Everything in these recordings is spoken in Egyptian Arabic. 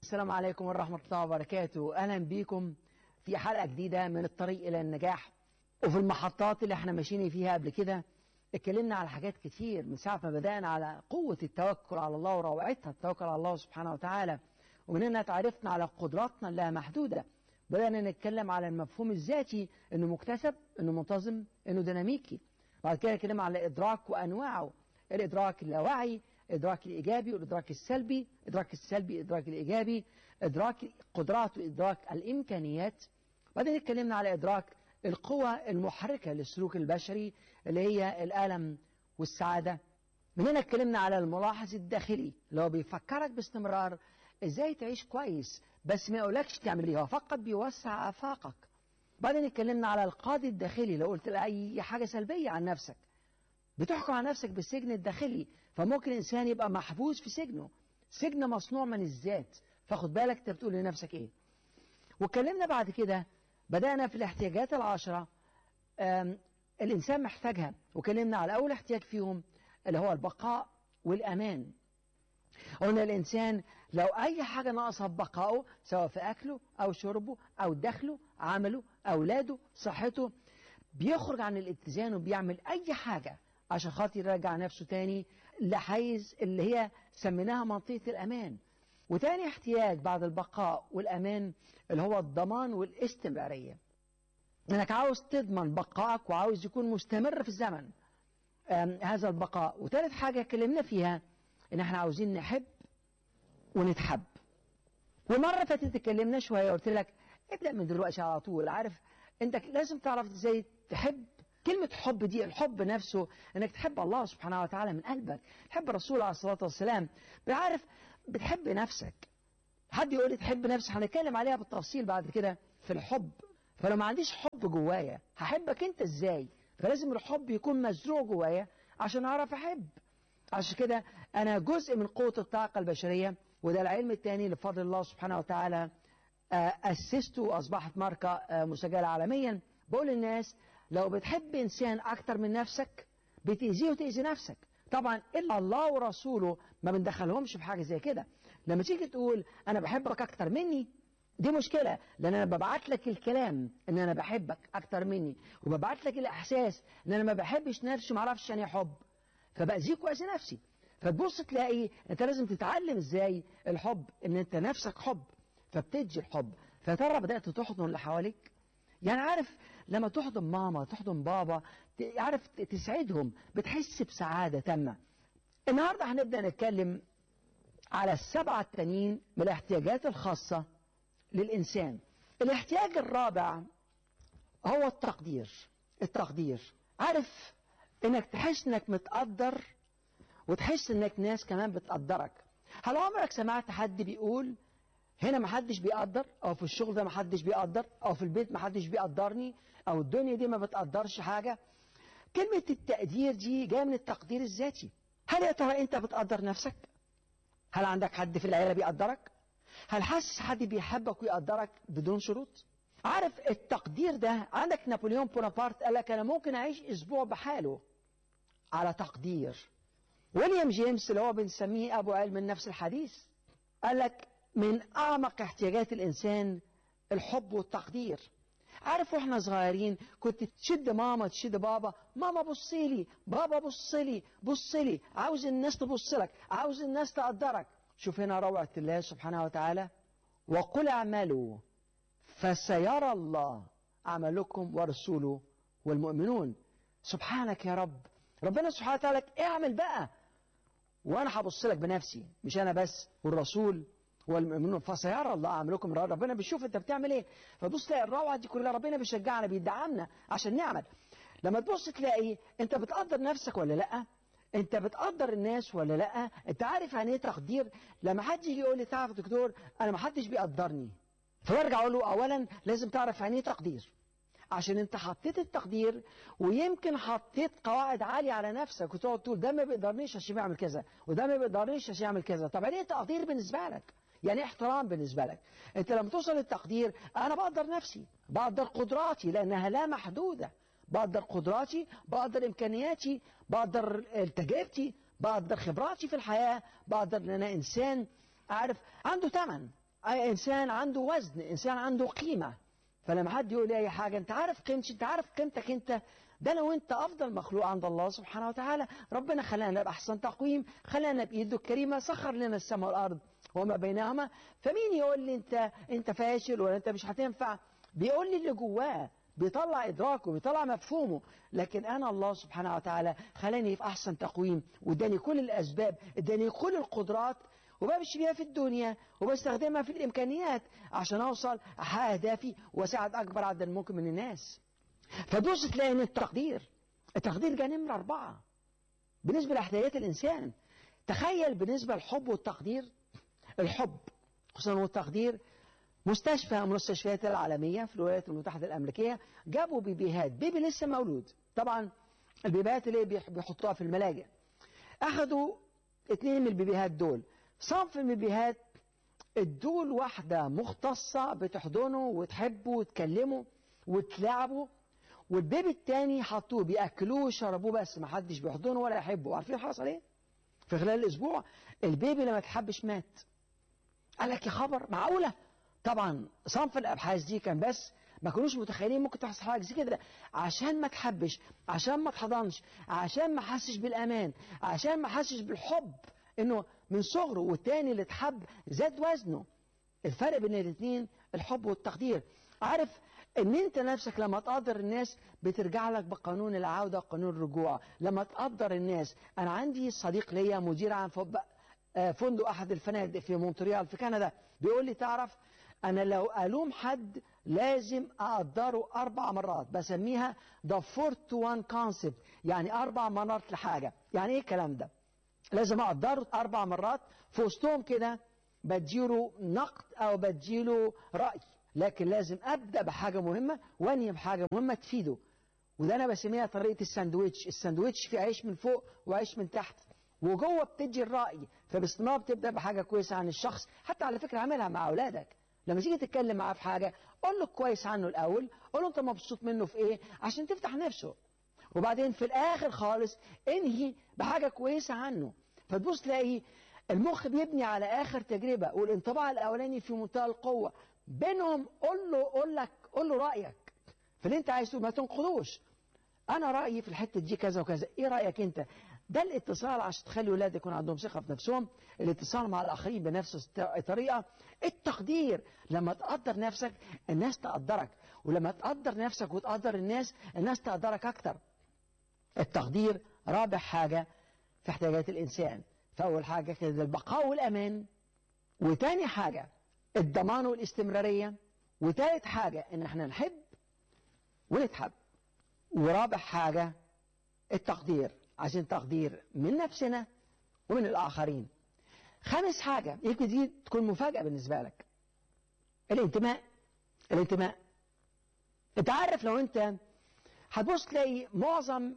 السلام عليكم ورحمة الله وبركاته أهلا بيكم في حلقة جديدة من الطريق إلى النجاح وفي المحطات اللي احنا ماشيين فيها قبل كده اتكلمنا على حاجات كتير من ساعة ما بدأنا على قوة التوكل على الله وروعتها التوكل على الله سبحانه وتعالى ومن هنا تعرفنا على قدراتنا اللي محدودة بدأنا نتكلم على المفهوم الذاتي انه مكتسب انه منتظم انه ديناميكي بعد كده اتكلمنا على الادراك وانواعه الادراك اللاواعي الادراك الايجابي والادراك السلبي الادراك السلبي الادراك الايجابي ادراك قدرات وادراك الامكانيات بعدين اتكلمنا على ادراك القوى المحركه للسلوك البشري اللي هي الالم والسعاده من هنا اتكلمنا على الملاحظ الداخلي اللي هو بيفكرك باستمرار ازاي تعيش كويس بس ما يقولكش تعمل ايه هو فقط بيوسع افاقك بعدين اتكلمنا على القاضي الداخلي لو قلت اي حاجه سلبيه عن نفسك بتحكم على نفسك بالسجن الداخلي فممكن الانسان يبقى محبوس في سجنه سجن مصنوع من الذات فاخد بالك انت بتقول لنفسك ايه واتكلمنا بعد كده بدأنا في الاحتياجات العشرة الإنسان محتاجها وكلمنا على أول احتياج فيهم اللي هو البقاء والأمان قلنا الإنسان لو أي حاجة ناقصة في بقائه سواء في أكله أو شربه أو دخله عمله أولاده صحته بيخرج عن الاتزان وبيعمل أي حاجة عشان خاطر يرجع نفسه تاني لحيز اللي هي سميناها منطقة الأمان وتاني احتياج بعد البقاء والأمان اللي هو الضمان والاستمرارية انك عاوز تضمن بقائك وعاوز يكون مستمر في الزمن هذا البقاء وثالث حاجة اتكلمنا فيها ان احنا عاوزين نحب ونتحب ومرة فاتت اتكلمنا شوية قلت لك ابدأ من دلوقتي على طول عارف انت لازم تعرف ازاي تحب كلمة حب دي الحب نفسه انك تحب الله سبحانه وتعالى من قلبك تحب الرسول عليه الصلاة والسلام بعرف بتحب نفسك حد يقول لي تحب نفسك هنتكلم عليها بالتفصيل بعد كده في الحب فلو ما عنديش حب جوايا هحبك انت ازاي فلازم الحب يكون مزروع جوايا عشان اعرف احب عشان كده انا جزء من قوة الطاقة البشرية وده العلم الثاني اللي بفضل الله سبحانه وتعالى أسسته وأصبحت ماركة مسجلة عالميا بقول للناس لو بتحب إنسان أكتر من نفسك بتأذيه وتأذي نفسك طبعا إلا الله ورسوله ما بندخلهمش في حاجة زي كده لما تيجي تقول أنا بحبك أكتر مني دي مشكلة لأن أنا ببعت لك الكلام إن أنا بحبك أكتر مني وببعت لك الإحساس إن أنا ما بحبش نفسي ما أعرفش يعني حب فبأذيك وأذي نفسي فتبص تلاقي أنت لازم تتعلم إزاي الحب إن أنت نفسك حب فبتدي الحب فترى بدأت تحضن اللي حواليك يعني عارف لما تحضن ماما تحضن بابا عارف تسعدهم بتحس بسعادة تامة النهاردة هنبدأ نتكلم على السبعة التانيين من الاحتياجات الخاصة للإنسان الاحتياج الرابع هو التقدير التقدير عارف انك تحس انك متقدر وتحس انك ناس كمان بتقدرك هل عمرك سمعت حد بيقول هنا محدش بيقدر او في الشغل ده محدش بيقدر او في البيت محدش بيقدرني او الدنيا دي ما بتقدرش حاجة كلمة التقدير دي جاية من التقدير الذاتي هل يا ترى انت بتقدر نفسك هل عندك حد في العيلة بيقدرك هل حاسس حد بيحبك ويقدرك بدون شروط عارف التقدير ده عندك نابليون بونابرت قال لك انا ممكن اعيش اسبوع بحاله على تقدير ويليام جيمس اللي هو بنسميه ابو علم النفس الحديث قال لك من أعمق احتياجات الإنسان الحب والتقدير عارف واحنا صغيرين كنت تشد ماما تشد بابا ماما بصيلي بابا بصلي بصلي عاوز الناس تبص لك عاوز الناس تقدرك شوف هنا روعة الله سبحانه وتعالى وقل اعملوا فسيرى الله عملكم ورسوله والمؤمنون سبحانك يا رب ربنا سبحانه وتعالى اعمل بقى وانا هبص لك بنفسي مش انا بس والرسول والمؤمنون فسيرى الله عملكم ربنا بيشوف انت بتعمل ايه فبص تلاقي الروعه دي كلها ربنا بيشجعنا بيدعمنا عشان نعمل لما تبص تلاقي انت بتقدر نفسك ولا لا انت بتقدر الناس ولا لا انت عارف يعني ايه تقدير لما حد يجي يقول لي تعرف دكتور انا ما حدش بيقدرني فبرجع اقول له اولا لازم تعرف يعني ايه تقدير عشان انت حطيت التقدير ويمكن حطيت قواعد عالية على نفسك وتقعد تقول ده ما بيقدرنيش عشان يعمل كذا وده ما بيقدرنيش عشان يعمل كذا طب يعني ايه تقدير بالنسبة لك يعني احترام بالنسبة لك انت لما توصل للتقدير انا بقدر نفسي بقدر قدراتي لانها لا محدودة بقدر قدراتي بقدر امكانياتي بقدر تجربتي بقدر خبراتي في الحياة بقدر ان انا انسان عارف عنده ثمن انسان عنده وزن انسان عنده قيمه فلما حد يقول لي اي حاجه انت عارف قيمتي انت عارف قيمتك انت ده لو انت افضل مخلوق عند الله سبحانه وتعالى ربنا خلانا باحسن تقويم خلانا بايده الكريمه سخر لنا السماء والارض وما بينهما فمين يقول لي انت انت فاشل ولا انت مش هتنفع بيقول لي اللي جواه بيطلع ادراكه بيطلع مفهومه لكن انا الله سبحانه وتعالى خلاني في احسن تقويم واداني كل الاسباب اداني كل القدرات وبمشي بيها في الدنيا وبستخدمها في الامكانيات عشان اوصل احقق اهدافي واساعد اكبر عدد ممكن من الناس فدوس تلاقي ان التقدير التقدير جاء نمره اربعه بالنسبه لاحتياجات الانسان تخيل بالنسبه للحب والتقدير الحب خصوصا والتقدير مستشفى من المستشفيات العالمية في الولايات المتحدة الأمريكية جابوا بيبيهات بيبي لسه مولود طبعا البيبيهات اللي بيحطوها في الملاجئ أخذوا اثنين من البيبيهات دول صنف من البيبيهات ادول واحدة مختصة بتحضنه وتحبه وتكلمه وتلعبه والبيبي التاني حطوه بياكلوه وشربوه بس ما حدش بيحضنه ولا يحبه عارفين حصل ايه؟ في خلال الاسبوع البيبي لما تحبش مات قال لك يا خبر معقوله طبعا صنف الابحاث دي كان بس ما كانوش متخيلين ممكن تحصل حاجه زي كده عشان ما تحبش عشان ما تحضنش عشان ما حسش بالامان عشان ما حسش بالحب انه من صغره والتاني اللي اتحب زاد وزنه الفرق بين الاثنين الحب والتقدير عارف ان انت نفسك لما تقدر الناس بترجع لك بقانون العوده وقانون الرجوع لما تقدر الناس انا عندي صديق ليا مدير عام فندق احد الفنادق في مونتريال في كندا بيقول لي تعرف أنا لو ألوم حد لازم أقدره أربع مرات بسميها the four to one concept يعني أربع مرات لحاجة يعني إيه الكلام ده لازم أقدره أربع مرات في وسطهم كده بديله نقد أو بديله رأي لكن لازم أبدأ بحاجة مهمة وأنهي بحاجة مهمة تفيده وده أنا بسميها طريقة الساندويتش الساندويتش فيه عيش من فوق وعيش من تحت وجوه بتدي الرأي فباستمرار بتبدأ بحاجة كويسة عن الشخص حتى على فكرة عاملها مع أولادك لما تيجي تتكلم معاه في حاجة قول له كويس عنه الأول قول له أنت مبسوط منه في إيه عشان تفتح نفسه وبعدين في الآخر خالص انهي بحاجة كويسة عنه فتبص تلاقي المخ بيبني على آخر تجربة والانطباع الأولاني في منتهى القوة بينهم قول له قول لك قول له رأيك في اللي أنت عايزه ما تنقضوش أنا رأيي في الحتة دي كذا وكذا إيه رأيك أنت ده الاتصال عشان تخلي ولاد يكون عندهم ثقة في نفسهم الاتصال مع الآخرين بنفس الطريقة التقدير لما تقدر نفسك الناس تقدرك ولما تقدر نفسك وتقدر الناس الناس تقدرك أكتر التقدير رابع حاجة في احتياجات الإنسان فأول حاجة كده البقاء والأمان وتاني حاجة الضمان والاستمرارية وتالت حاجة إن احنا نحب ونتحب ورابع حاجة التقدير عشان تقدير من نفسنا ومن الآخرين خامس حاجة يمكن دي تكون مفاجأة بالنسبة لك الانتماء الانتماء انت عارف لو انت هتبص تلاقي معظم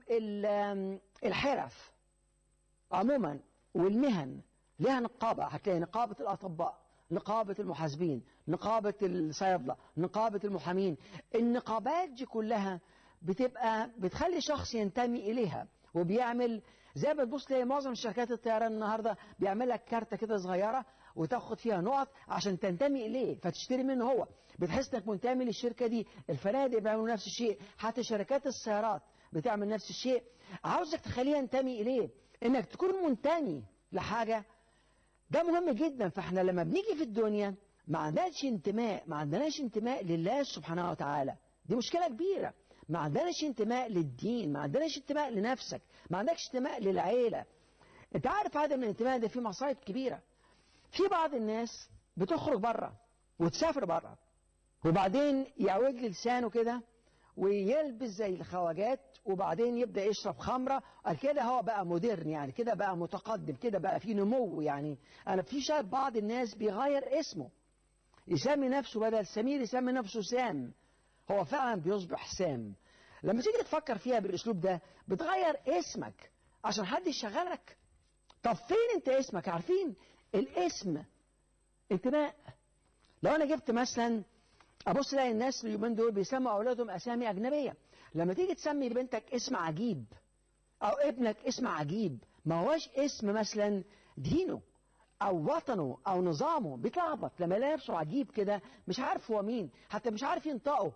الحرف عموما والمهن لها نقابة هتلاقي نقابة الأطباء نقابة المحاسبين نقابة الصيادلة نقابة المحامين النقابات دي كلها بتبقى بتخلي شخص ينتمي إليها وبيعمل زي ما تبص تلاقي معظم شركات الطيران النهارده بيعمل لك كارته كده صغيره وتاخد فيها نقط عشان تنتمي اليه فتشتري منه هو بتحس انك منتمي للشركه دي الفنادق بيعملوا نفس الشيء حتى شركات السيارات بتعمل نفس الشيء عاوزك تخليه ينتمي اليه انك تكون منتمي لحاجه ده مهم جدا فاحنا لما بنيجي في الدنيا ما عندناش انتماء ما عندناش انتماء لله سبحانه وتعالى دي مشكله كبيره ما عندناش انتماء للدين ما عندناش انتماء لنفسك ما عندكش انتماء للعيلة انت عارف عدم الانتماء ده فيه مصايب كبيرة في بعض الناس بتخرج بره وتسافر بره وبعدين يعوج لسانه كده ويلبس زي الخواجات وبعدين يبدا يشرب خمره قال كده هو بقى مودرن يعني كده بقى متقدم كده بقى في نمو يعني انا في شايف بعض الناس بيغير اسمه يسمي نفسه بدل سمير يسمي نفسه سام هو فعلا بيصبح سام لما تيجي تفكر فيها بالاسلوب ده بتغير اسمك عشان حد يشغلك طب فين انت اسمك عارفين الاسم انتماء لو انا جبت مثلا ابص الاقي الناس اليومين دول بيسموا اولادهم اسامي اجنبيه لما تيجي تسمي بنتك اسم عجيب او ابنك اسم عجيب ما هوش اسم مثلا دينه او وطنه او نظامه بيتلخبط لما يلاقي نفسه عجيب كده مش عارف هو مين حتى مش عارف ينطقه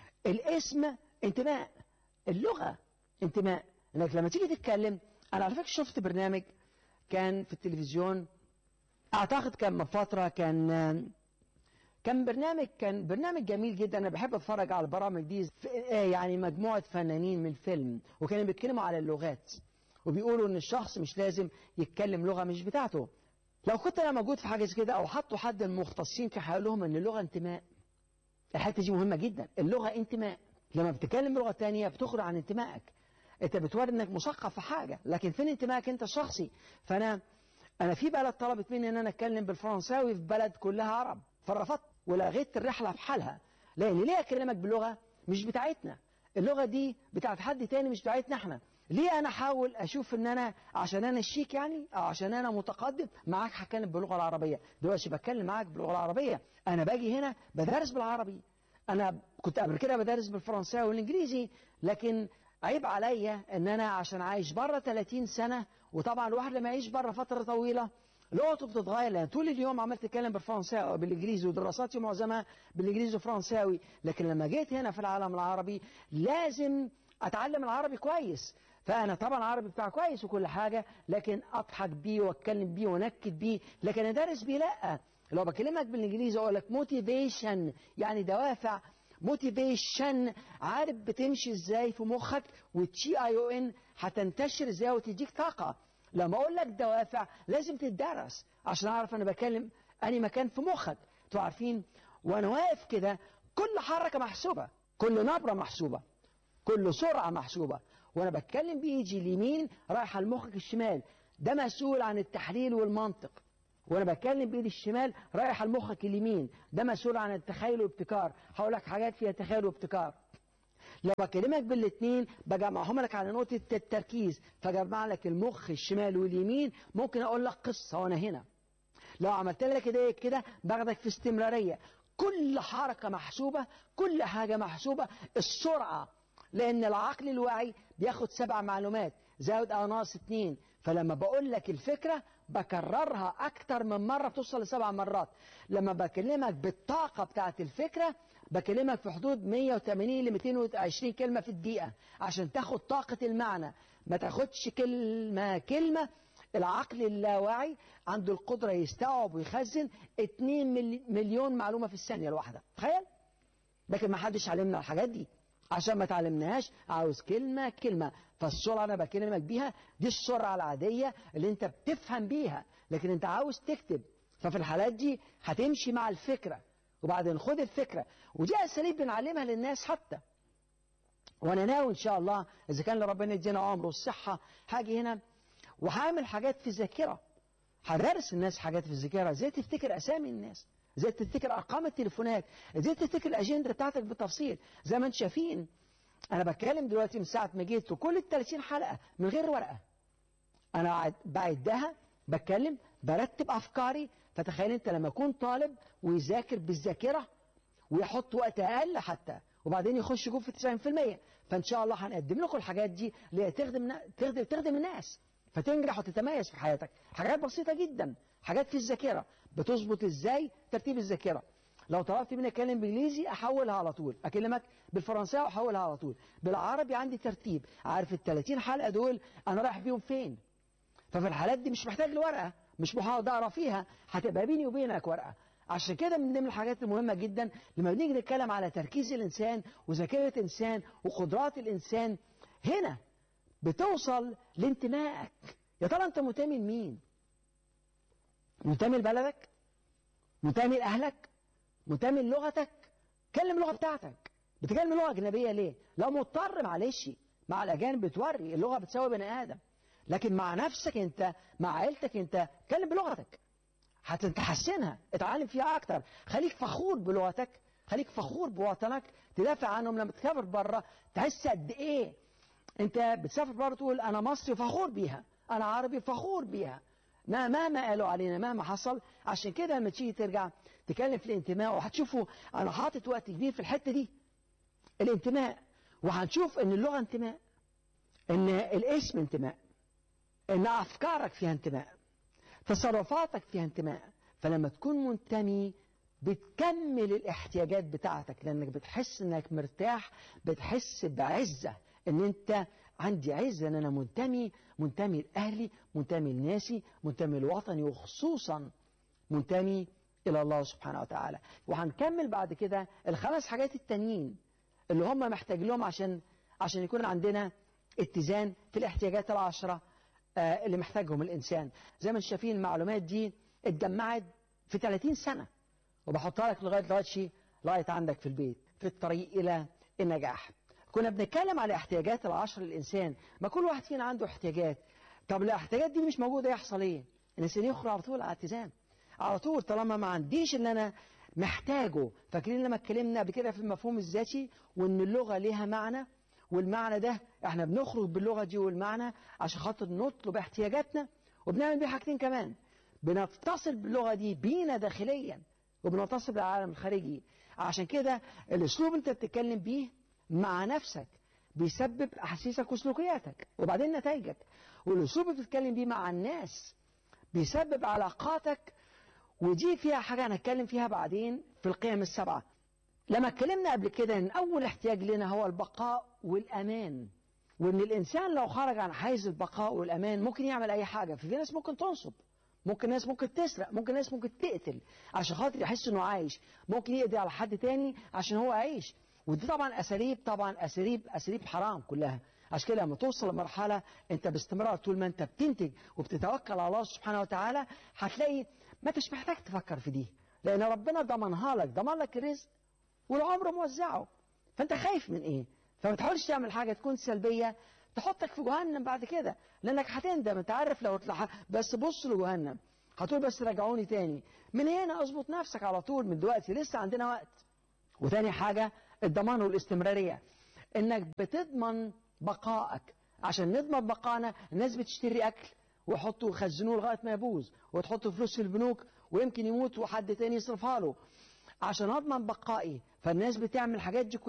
الاسم انتماء اللغه انتماء انك لما تيجي تتكلم انا على فكره شفت برنامج كان في التلفزيون اعتقد كان من فتره كان كان برنامج كان برنامج جميل جدا انا بحب اتفرج على البرامج دي يعني مجموعه فنانين من فيلم وكانوا بيتكلموا على اللغات وبيقولوا ان الشخص مش لازم يتكلم لغه مش بتاعته لو كنت انا موجود في حاجه زي كده او حطوا حد من المختصين كان هيقول لهم ان اللغه انتماء الحته دي مهمه جدا اللغه انتماء لما بتتكلم لغه تانية بتخرج عن انتمائك انت بتوري انك مثقف في حاجه لكن فين انتمائك انت الشخصي فانا انا في بلد طلبت مني ان انا اتكلم بالفرنساوي في بلد كلها عرب فرفضت ولغيت الرحله في حالها لان ليه اكلمك بلغه مش بتاعتنا اللغه دي بتاعت حد تاني مش بتاعتنا احنا ليه انا احاول اشوف ان انا عشان انا شيك يعني او عشان انا متقدم معاك هتكلم باللغه العربيه دلوقتي بتكلم معاك باللغه العربيه انا باجي هنا بدرس بالعربي انا كنت قبل كده بدرس بالفرنساوي والانجليزي لكن عيب عليا ان انا عشان عايش بره 30 سنه وطبعا الواحد لما يعيش بره فتره طويله لغته بتتغير لان طول اليوم عمال اتكلم بالفرنساوي او بالانجليزي ودراساتي معظمها بالانجليزي والفرنساوي لكن لما جيت هنا في العالم العربي لازم اتعلم العربي كويس فانا طبعا العربي بتاعي كويس وكل حاجه لكن اضحك بيه واتكلم بيه وانكد بيه لكن ادرس بيه لا لو بكلمك بالانجليزي اقول لك موتيفيشن يعني دوافع موتيفيشن عارف بتمشي ازاي في مخك والتي اي او ان هتنتشر ازاي وتديك طاقه لما اقول لك دوافع لازم تدرس عشان اعرف انا بكلم اني مكان في مخك انتوا عارفين وانا واقف كده كل حركه محسوبه كل نبره محسوبه كل سرعه محسوبه وانا بتكلم بايدي اليمين رايحه لمخك الشمال ده مسؤول عن التحليل والمنطق وانا بتكلم بايدي الشمال رايحه لمخك اليمين ده مسؤول عن التخيل والابتكار هقول لك حاجات فيها تخيل وابتكار لو بكلمك بالاثنين بجمعهم لك على نقطة التركيز فجمع لك المخ الشمال واليمين ممكن أقول لك قصة وأنا هنا لو عملت لك كده كده باخدك في استمرارية كل حركة محسوبة كل حاجة محسوبة السرعة لأن العقل الواعي بياخد سبع معلومات زائد أو ناقص اتنين فلما بقول لك الفكرة بكررها أكتر من مرة بتوصل لسبع مرات لما بكلمك بالطاقة بتاعت الفكرة بكلمك في حدود 180 ل 220 كلمة في الدقيقة عشان تاخد طاقة المعنى ما تاخدش كلمة كلمة العقل اللاواعي عنده القدرة يستوعب ويخزن 2 مليون معلومة في الثانية الواحدة تخيل لكن ما حدش علمنا الحاجات دي عشان ما تعلمناهاش عاوز كلمة كلمة فالسرعة أنا بكلمك بيها دي السرعة العادية اللي أنت بتفهم بيها لكن أنت عاوز تكتب ففي الحالات دي هتمشي مع الفكرة وبعدين خد الفكرة ودي أساليب بنعلمها للناس حتى وأنا ناوي إن شاء الله إذا كان ربنا يدينا عمر والصحة هاجي هنا وهعمل حاجات في الذاكرة هدرس الناس حاجات في الذاكرة ازاي تفتكر أسامي الناس ازاي تفتكر ارقام التليفونات ازاي تفتكر الاجنده بتاعتك بالتفصيل زي ما انتم شايفين انا بتكلم دلوقتي من ساعه ما جيت وكل ال 30 حلقه من غير ورقه انا بعدها بتكلم برتب افكاري فتخيل انت لما يكون طالب ويذاكر بالذاكره ويحط وقت اقل حتى وبعدين يخش جوه في 90% فان شاء الله هنقدم لكم الحاجات دي اللي تخدم تخدم تخدم الناس فتنجح وتتميز في حياتك حاجات بسيطه جدا حاجات في الذاكره بتظبط ازاي ترتيب الذاكره لو طلبت مني اتكلم بالانجليزي احولها على طول اكلمك بالفرنساوي احولها على طول بالعربي عندي ترتيب عارف ال 30 حلقه دول انا رايح بيهم فين ففي الحالات دي مش محتاج لورقه مش محاول اقرا فيها هتبقى بيني وبينك ورقه عشان كده من ضمن الحاجات المهمه جدا لما بنيجي نتكلم على تركيز الانسان وذاكره الانسان وقدرات الانسان هنا بتوصل لانتمائك يا ترى انت منتمي لمين منتمي لبلدك منتمي لأهلك منتمي لغتك كلم اللغة بتاعتك بتكلم لغة أجنبية ليه لو مضطر معلش مع الأجانب بتوري اللغة بتساوي بني آدم لكن مع نفسك أنت مع عيلتك أنت كلم بلغتك هتحسنها اتعلم فيها أكتر خليك فخور بلغتك خليك فخور بوطنك تدافع عنهم لما تسافر بره تحس قد إيه أنت بتسافر بره تقول أنا مصري فخور بيها أنا عربي فخور بيها ما مهما قالوا علينا مهما حصل عشان كده لما تيجي ترجع تكلم في الانتماء وهتشوفوا انا حاطط وقت كبير في الحته دي الانتماء وهنشوف ان اللغه انتماء ان الاسم انتماء ان افكارك فيها انتماء تصرفاتك فيها انتماء فلما تكون منتمي بتكمل الاحتياجات بتاعتك لانك بتحس انك مرتاح بتحس بعزه ان انت عندي عزه ان انا منتمي منتمي لاهلي منتمي لناسي منتمي لوطني وخصوصا منتمي الى الله سبحانه وتعالى وهنكمل بعد كده الخمس حاجات التانيين اللي هم محتاج لهم عشان عشان يكون عندنا اتزان في الاحتياجات العشره آه اللي محتاجهم الانسان زي ما انتم شايفين المعلومات دي اتجمعت في 30 سنه وبحطها لك لغايه دلوقتي لغايه عندك في البيت في الطريق الى النجاح كنا بنتكلم على احتياجات العشر للانسان ما كل واحد فينا عنده احتياجات طب الاحتياجات دي مش موجوده يحصل ايه الانسان يخرج على طول على اتزان على طول طالما ما عنديش اللي انا محتاجه فاكرين لما اتكلمنا قبل كده في المفهوم الذاتي وان اللغه ليها معنى والمعنى ده احنا بنخرج باللغه دي والمعنى عشان خاطر نطلب احتياجاتنا وبنعمل بيه حاجتين كمان بنتصل باللغه دي بينا داخليا وبنتصل بالعالم الخارجي عشان كده الاسلوب انت بتتكلم بيه مع نفسك بيسبب احاسيسك وسلوكياتك وبعدين نتائجك والاسلوب اللي بتتكلم بيه مع الناس بيسبب علاقاتك ودي فيها حاجه هنتكلم فيها بعدين في القيم السبعه لما اتكلمنا قبل كده ان اول احتياج لنا هو البقاء والامان وان الانسان لو خرج عن حيز البقاء والامان ممكن يعمل اي حاجه في ناس ممكن تنصب ممكن ناس ممكن تسرق ممكن ناس ممكن تقتل عشان خاطر يحس انه عايش ممكن يقضي على حد تاني عشان هو عايش ودي طبعا اساليب طبعا اساليب اساليب حرام كلها عشان كده لما توصل لمرحله انت باستمرار طول ما انت بتنتج وبتتوكل على الله سبحانه وتعالى هتلاقي ما انتش محتاج تفكر في دي لان ربنا ضمنها لك ضمن لك الرزق والعمر موزعه فانت خايف من ايه فما تحاولش تعمل حاجه تكون سلبيه تحطك في جهنم بعد كده لانك هتندم انت عارف لو بس بص لجهنم هتقول بس رجعوني تاني من هنا اظبط نفسك على طول من دلوقتي لسه عندنا وقت وتاني حاجه الضمان والاستمراريه انك بتضمن بقائك عشان نضمن بقائنا الناس بتشتري اكل ويحطوا يخزنوه لغايه ما يبوظ وتحط فلوس في البنوك ويمكن يموت وحد تاني يصرفها له عشان اضمن بقائي فالناس بتعمل الحاجات دي